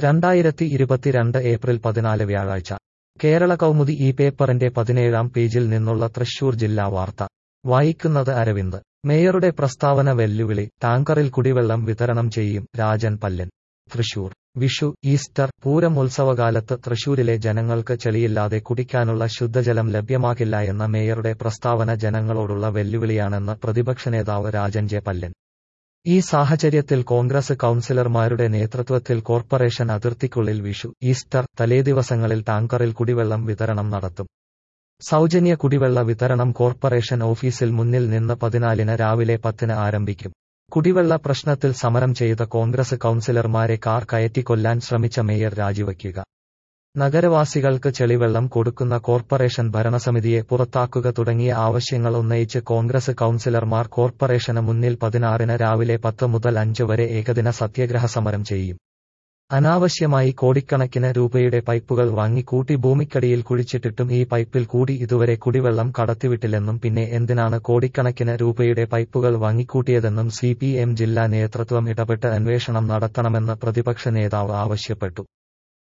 രണ്ടായിരത്തി ഇരുപത്തിരണ്ട് ഏപ്രിൽ പതിനാല് വ്യാഴാഴ്ച കേരള കൗമുദി ഈ പേപ്പറിന്റെ പതിനേഴാം പേജിൽ നിന്നുള്ള തൃശൂർ ജില്ലാ വാർത്ത വായിക്കുന്നത് അരവിന്ദ് മേയറുടെ പ്രസ്താവന വെല്ലുവിളി ടാങ്കറിൽ കുടിവെള്ളം വിതരണം ചെയ്യും രാജൻ പല്ലൻ തൃശൂർ വിഷു ഈസ്റ്റർ പൂരം ഉത്സവകാലത്ത് തൃശൂരിലെ ജനങ്ങൾക്ക് ചെളിയില്ലാതെ കുടിക്കാനുള്ള ശുദ്ധജലം ലഭ്യമാകില്ല എന്ന മേയറുടെ പ്രസ്താവന ജനങ്ങളോടുള്ള വെല്ലുവിളിയാണെന്ന് പ്രതിപക്ഷ നേതാവ് രാജൻ ജെ പല്ലൻ ഈ സാഹചര്യത്തിൽ കോൺഗ്രസ് കൌൺസിലർമാരുടെ നേതൃത്വത്തിൽ കോർപ്പറേഷൻ അതിർത്തിക്കുള്ളിൽ വിഷു ഈസ്റ്റർ തലേദിവസങ്ങളിൽ ടാങ്കറിൽ കുടിവെള്ളം വിതരണം നടത്തും സൗജന്യ കുടിവെള്ള വിതരണം കോർപ്പറേഷൻ ഓഫീസിൽ മുന്നിൽ നിന്ന് പതിനാലിന് രാവിലെ പത്തിന് ആരംഭിക്കും കുടിവെള്ള പ്രശ്നത്തിൽ സമരം ചെയ്ത കോൺഗ്രസ് കൌൺസിലർമാരെ കാർ കയറ്റിക്കൊല്ലാൻ ശ്രമിച്ച മേയർ രാജിവയ്ക്കുക നഗരവാസികൾക്ക് ചെളിവെള്ളം കൊടുക്കുന്ന കോർപ്പറേഷൻ ഭരണസമിതിയെ പുറത്താക്കുക തുടങ്ങിയ ആവശ്യങ്ങൾ ഉന്നയിച്ച് കോൺഗ്രസ് കൌൺസിലർമാർ കോർപ്പറേഷന് മുന്നിൽ പതിനാറിന് രാവിലെ പത്ത് മുതൽ അഞ്ച് വരെ ഏകദിന സത്യാഗ്രഹ സമരം ചെയ്യും അനാവശ്യമായി കോടിക്കണക്കിന് രൂപയുടെ പൈപ്പുകൾ വാങ്ങി കൂട്ടി ഭൂമിക്കടിയിൽ കുഴിച്ചിട്ടിട്ടും ഈ പൈപ്പിൽ കൂടി ഇതുവരെ കുടിവെള്ളം കടത്തിവിട്ടില്ലെന്നും പിന്നെ എന്തിനാണ് കോടിക്കണക്കിന് രൂപയുടെ പൈപ്പുകൾ വാങ്ങിക്കൂട്ടിയതെന്നും സി ജില്ലാ നേതൃത്വം ഇടപെട്ട് അന്വേഷണം നടത്തണമെന്ന് പ്രതിപക്ഷ നേതാവ് ആവശ്യപ്പെട്ടു